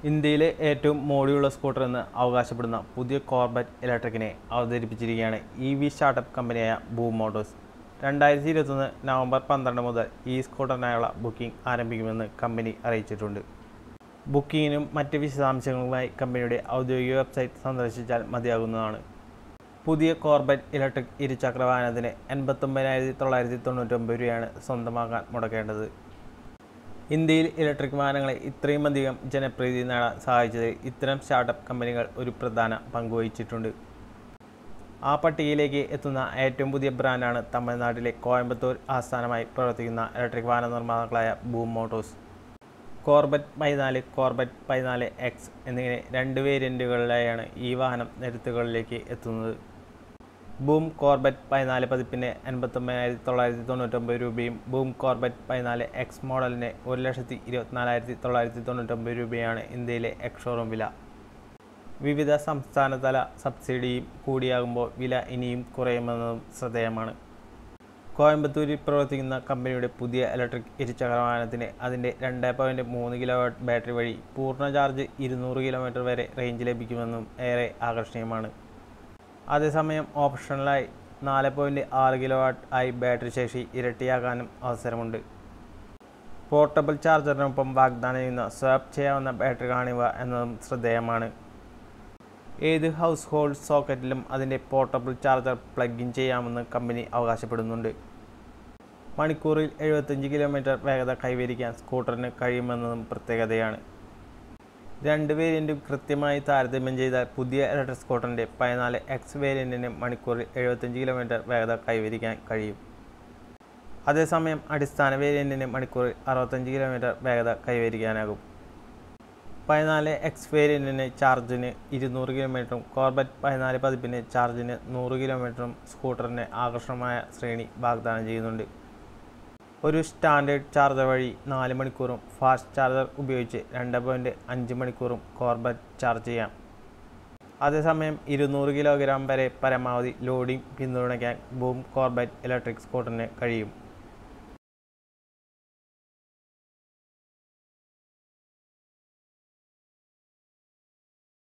ഇന്ത്യയിലെ ഏറ്റവും മോടിയുള്ള സ്കൂട്ടർ എന്ന് അവകാശപ്പെടുന്ന പുതിയ കോർബറ്റ് ഇലക്ട്രിക്കിനെ അവതരിപ്പിച്ചിരിക്കുകയാണ് ഇ വി സ്റ്റാർട്ടപ്പ് കമ്പനിയായ ബൂം മോട്ടോഴ്സ് രണ്ടായിരത്തി ഇരുപത്തൊന്ന് നവംബർ പന്ത്രണ്ട് മുതൽ ഈ സ്കൂട്ടറിനായുള്ള ബുക്കിംഗ് ആരംഭിക്കുമെന്ന് കമ്പനി അറിയിച്ചിട്ടുണ്ട് ബുക്കിങ്ങിനും മറ്റ് വിശദാംശങ്ങളുമായി കമ്പനിയുടെ ഔദ്യോഗിക വെബ്സൈറ്റ് സന്ദർശിച്ചാൽ മതിയാകുന്നതാണ് പുതിയ കോർബറ്റ് ഇലക്ട്രിക് ഇരുചക്ര വാഹനത്തിന് എൺപത്തൊമ്പതിനായിരത്തി തൊള്ളായിരത്തി തൊണ്ണൂറ്റൊമ്പത് രൂപയാണ് സ്വന്തമാക്കാൻ മുടക്കേണ്ടത് ഇന്ത്യയിൽ ഇലക്ട്രിക് വാഹനങ്ങളെ ഇത്രയും അധികം ജനപ്രീതി നേടാൻ സഹായിച്ചതിൽ ഇത്തരം സ്റ്റാർട്ടപ്പ് കമ്പനികൾ ഒരു പ്രധാന പങ്കുവഹിച്ചിട്ടുണ്ട് ആ പട്ടികയിലേക്ക് എത്തുന്ന ഏറ്റവും പുതിയ ബ്രാൻഡാണ് തമിഴ്നാട്ടിലെ കോയമ്പത്തൂർ ആസ്ഥാനമായി പ്രവർത്തിക്കുന്ന ഇലക്ട്രിക് വാഹന നിർമ്മാതാക്കളായ ബൂം മോട്ടോഴ്സ് കോർബറ്റ് പതിനാല് കോർബറ്റ് പതിനാല് എക്സ് എന്നിങ്ങനെ രണ്ട് വേരിയൻറ്റുകളിലായാണ് ഈ വാഹനം നിരത്തുകളിലേക്ക് എത്തുന്നത് ബൂം കോർബറ്റ് പതിനാല് പതിപ്പിന് എൺപത്തൊമ്പതിനായിരത്തി തൊള്ളായിരത്തി തൊണ്ണൂറ്റൊമ്പത് രൂപയും ബൂം കോർബറ്റ് പതിനാല് എക്സ് മോഡലിന് ഒരു ലക്ഷത്തി ഇരുപത്തിനാലായിരത്തി തൊള്ളായിരത്തി തൊണ്ണൂറ്റൊമ്പത് രൂപയാണ് ഇന്ത്യയിലെ എക്സ് ഷോറൂം വില വിവിധ സംസ്ഥാനതല സബ്സിഡിയും കൂടിയാകുമ്പോൾ വില ഇനിയും കുറയുമെന്നതും ശ്രദ്ധേയമാണ് കോയമ്പത്തൂരിൽ പ്രവർത്തിക്കുന്ന കമ്പനിയുടെ പുതിയ ഇലക്ട്രിക് ഇരുചക്ര വാഹനത്തിന് അതിൻ്റെ രണ്ട് പോയിൻറ്റ് മൂന്ന് കിലോ വാട്ട് ബാറ്ററി വഴി പൂർണ്ണ ചാർജ് ഇരുന്നൂറ് കിലോമീറ്റർ വരെ റേഞ്ച് ലഭിക്കുമെന്നും ഏറെ ആകർഷണീയമാണ് അതേസമയം ഓപ്ഷണലായി നാല് പോയിൻറ്റ് ആറ് കിലോ വാട്ട് ആയി ബാറ്ററി ശേഷി ഇരട്ടിയാക്കാനും അവസരമുണ്ട് പോർട്ടബിൾ ചാർജറിനൊപ്പം വാഗ്ദാനം ചെയ്യുന്ന സ്വാപ്പ് ചെയ്യാവുന്ന ബാറ്ററികളാണിവ എന്നതും ശ്രദ്ധേയമാണ് ഏത് ഹൗസ് ഹോൾഡ് സോക്കറ്റിലും അതിൻ്റെ പോർട്ടബിൾ ചാർജർ പ്ലഗ് ഇൻ ചെയ്യാമെന്ന് കമ്പനി അവകാശപ്പെടുന്നുണ്ട് മണിക്കൂറിൽ എഴുപത്തഞ്ച് കിലോമീറ്റർ വേഗത കൈവരിക്കാൻ സ്കൂട്ടറിന് കഴിയുമെന്നതും പ്രത്യേകതയാണ് രണ്ട് വേരിയൻറ്റും കൃത്യമായി താരതമ്യം ചെയ്താൽ പുതിയ ഇലക്ട്രിക് സ്കൂട്ടറിൻ്റെ പതിനാല് എക്സ് വേരിയൻറ്റിന് മണിക്കൂറിൽ എഴുപത്തഞ്ച് കിലോമീറ്റർ വേഗത കൈവരിക്കാൻ കഴിയും അതേസമയം അടിസ്ഥാന വേരിയൻറ്റിന് മണിക്കൂറിൽ അറുപത്തഞ്ച് കിലോമീറ്റർ വേഗത കൈവരിക്കാനാകും പതിനാല് എക്സ് വേരിയൻറ്റിന് ചാർജിന് ഇരുന്നൂറ് കിലോമീറ്ററും കോർബറ്റ് പതിനാല് പതിപ്പിന് ചാർജിന് നൂറ് കിലോമീറ്ററും സ്കൂട്ടറിന് ആകർഷണമായ ശ്രേണി വാഗ്ദാനം ചെയ്യുന്നുണ്ട് ഒരു സ്റ്റാൻഡേർഡ് ചാർജർ വഴി നാല് മണിക്കൂറും ഫാസ്റ്റ് ചാർജർ ഉപയോഗിച്ച് രണ്ട് പോയിൻറ്റ് അഞ്ച് മണിക്കൂറും കോർബറ്റ് ചാർജ് ചെയ്യാം അതേസമയം ഇരുന്നൂറ് കിലോഗ്രാം വരെ പരമാവധി ലോഡിംഗ് പിന്തുണയ്ക്കാൻ ബൂം കോർബറ്റ് ഇലക്ട്രിക് സ്കൂട്ടറിന് കഴിയും